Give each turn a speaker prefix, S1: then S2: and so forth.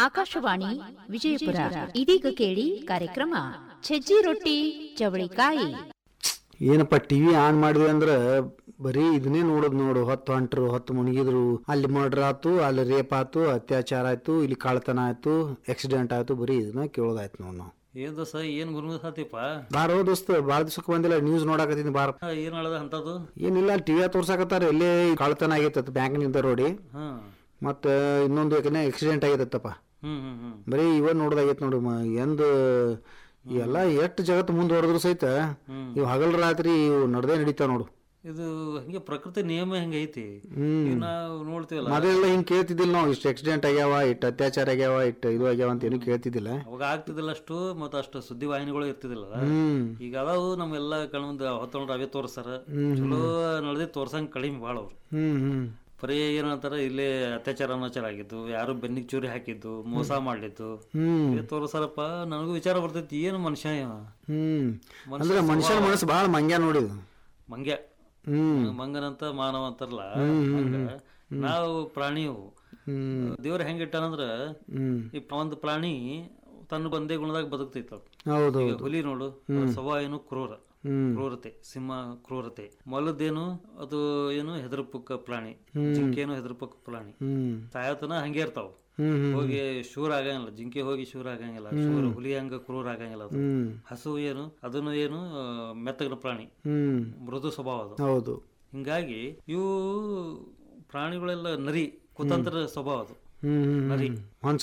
S1: ಆಕಾಶವಾಣಿ ವಿಜಯಪುರ ಇದೀಗ ಕೇಳಿ ಕಾರ್ಯಕ್ರಮ ಸಜ್ಜಿ ರೊಟ್ಟಿ ಚವಳಿಕಾಯಿ
S2: ಏನಪ್ಪ ಟಿವಿ ಆನ್ ಮಾಡಿದ್ವಿ ಅಂದ್ರ ಬರೀ ಇದನ್ನೇ ನೋಡೋದು ನೋಡು ಹೊತ್ತು ಹೊಂಟ್ರು ಹೊತ್ತು ಮುಳುಗಿದ್ರು ಅಲ್ಲಿ ಮರ್ಡರ್ ಆತು ಅಲ್ಲಿ ರೇಪ್ ಆತು ಅತ್ಯಾಚಾರ ಆಯ್ತು ಇಲ್ಲಿ ಕಳ್ತನ ಆಯ್ತು ಆಕ್ಸಿಡೆಂಟ್ ಆಯ್ತು ಬರೀ ಇದನ್ನ ಕೇಳೋದಾಯ್ತು ನೋಡ್ ನಾವು
S3: ಏನ್ ದೋಸ್ತ ಏನ್ ಗುರುಮುಖಾತಿಪ್ಪ
S2: ಬಾರೋ ದೋಸ್ತ ಭಾಳ ದಿವ್ಸಕ್ಕೆ ಬಂದಿಲ್ಲ ನ್ಯೂಸ್ ನೋಡಕತ್ತೀನಿ ಬಾರ
S3: ಏನ್ ಹೇಳದ ಅಂತದು
S2: ಏನಿಲ್ಲ ಅಲ್ಲಿ ಟಿವಿ ತೋರ್ಸಾಕತ್ತಾರ ಎಲ್ಲೇ ಕಳ್ತನ ಆಗೈತತ್ ಬ್ಯಾಂಕ್ನಿಂದ ರೋಡಿ
S3: ಹ್ಮ್
S2: ಮತ್ತು ಇನ್ನೊಂದು ಯಾಕಂದ್ರೆ ಆಕ್ಸಿಡೆಂಟ್ ಆಗೈತತ್ತಪ್ಪ
S3: ಹ್ಮ್ ಹ್ಮ್ ಹ್ಮ್
S2: ಬರೀ ಇವ ನೋಡ್ದಾಗೈತೆ ನೋಡು ಮ ಎಂದ ಎಲ್ಲ ಎಷ್ಟು ಜಗತ್ತು ಮುಂದೆ ಹೊಡೆದ್ರು ಸಹಿತ
S3: ಹ್ಮ್.
S2: ಇವು ಹಗಲ್ ರಾತ್ರಿ ಇವು ನಡ್ದೇ ನಡೀತಾವ ನೋಡು
S3: ಇದು ಹಂಗೆ ಪ್ರಕೃತಿ ನಿಯಮ ಹೆಂಗೈತಿ
S2: ಹ್ಮ್.
S3: ಈಗ ನಾವು ನೋಡ್ತೀವಲ್ಲ
S2: ಮೊದಲೆಲ್ಲ ಹಿಂಗ್ ಕೇಳ್ತಿದ್ದಿಲ್ಲ ನಾವು ಇಷ್ಟು ಆಕ್ಸಿಡೆಂಟ್ ಆಗ್ಯಾವ ಇಟ್ಟು ಅತ್ಯಾಚಾರ ಆಗ್ಯಾವ ಇಟ್ಟು ಇದು ಆಗ್ಯಾವ ಅಂತ ಏನು ಕೇಳ್ತಿದ್ದಿಲ್ಲ
S3: ಅವಾಗ ಆಗ್ತಿದ್ದಿಲ್ಲ ಅಷ್ಟು ಮತ್ತ ಅಷ್ಟು ಸುದ್ದಿ ವಾಹಿನಿಗಳು ಇರ್ತಿದಿಲ್ಲ
S2: ಹ್ಮ್
S3: ಈಗ ಅದಾವು ನಮ್ಮೆಲ್ಲ ಕಣ್ಮುಂದ ಹೊತ್ತೊಂಡ್ರ ಅವೇ ತೋರ್ಸಾರ ಚಲೋ ನಡೆದಿ ತೋರ್ಸಂಗ್ ಕಡಿಮೆ ಭಾಳ ಅವ್ರು
S2: ಹ್ಮ್ ಹ್ಮ್
S3: ಬರೀ ಏನಂತಾರ ಇಲ್ಲೇ ಅತ್ಯಾಚಾರ ಅನಾಚಾರ ಆಗಿದ್ದು ಯಾರು ಬೆನ್ನಿಗೆ ಚೂರಿ ಹಾಕಿದ್ದು ಮೋಸ ಮಾಡ್ಲಿದ್ದು
S2: ಹ್ಮ್
S3: ಇದೇ ತೋರ್ಸಾರಪ್ಪ ನನಗೂ ವಿಚಾರ ಬರ್ತೈತಿ ಏನು ಮನುಷ್ಯ ಇವ?
S2: ಹ್ಮ್ ಅಂದ್ರೆ ಮನುಷ್ಯನ ಮನಸ್ಸು ಭಾಳ ಮಂಗ್ಯ ನೋಡಿದು
S3: ಮಂಗ್ಯ
S2: ಹ್ಮ್
S3: ಮಂಗನಂತ ಮಾನವ ಅಂತಾರಲ್ಲ ಹಂಗ ನಾವು ಪ್ರಾಣಿವು
S2: ಹ್ಮ್
S3: ದೇವ್ರ ಹೆಂಗ್ ಇಟ್ಟಾನಂದ್ರ
S2: ಹ್ಮ್
S3: ಈ ಒಂದು ಪ್ರಾಣಿ ತನ್ನ ಬಂದೇ ಗುಣದಾಗ ಬದುಕ್ತೈತ
S2: ಹೌದು
S3: ಈಗ ಹುಲಿ ನೋಡು ಅದ್ರ ಸ್ವಭಾವ ಏನು ಕ್ರೂರ
S2: ಹ್ಮ್
S3: ಕ್ರೂರತೆ ಸಿಂಹ ಕ್ರೂರತೆ ಮೊಲದ್ದೇನು ಅದು ಏನು ಹೆದರ್ಪುಕ್ಕ ಪ್ರಾಣಿ ಜಿಂಕೆ ಏನು ಹೆದರ್ಪುಕ್ಕ ಪ್ರಾಣಿ
S2: ಹ್ಮ್
S3: ಸಾಯತನ ಹಂಗೆ ಇರ್ತಾವ
S2: ಹ್ಮ್ ಹ್ಮ್
S3: ಹೋಗಿ ಶೂರ್ ಆಗಂಗಿಲ್ಲ ಜಿಂಕೆ ಹೋಗಿ ಶೂರ್ ಆಗಂಗಿಲ್ಲ ಶೂರ್ ಹುಲಿ ಹಂಗ ಕ್ರೂರ ಆಗಂಗಿಲ್ಲ ಅದು
S2: ಹ್ಮ್
S3: ಹಸು ಏನು ಅದನ್ನು ಏನು ಆ, ಮೆತ್ತಗಿನ ಪ್ರಾಣಿ
S2: ಹ್ಮ್
S3: ಮೃದು ಸ್ವಭಾವ ಅದು
S2: ಹೌದು
S3: ಹಿಂಗಾಗಿ ಇವು ಪ್ರಾಣಿಗಳೆಲ್ಲ ನರಿ ಕುತಂತ್ರ ಸ್ವಭಾವ ಅದು
S2: ಹ್ಮ್ ಹ್ಮ್
S3: ನರಿ
S2: ಹ್ಮ್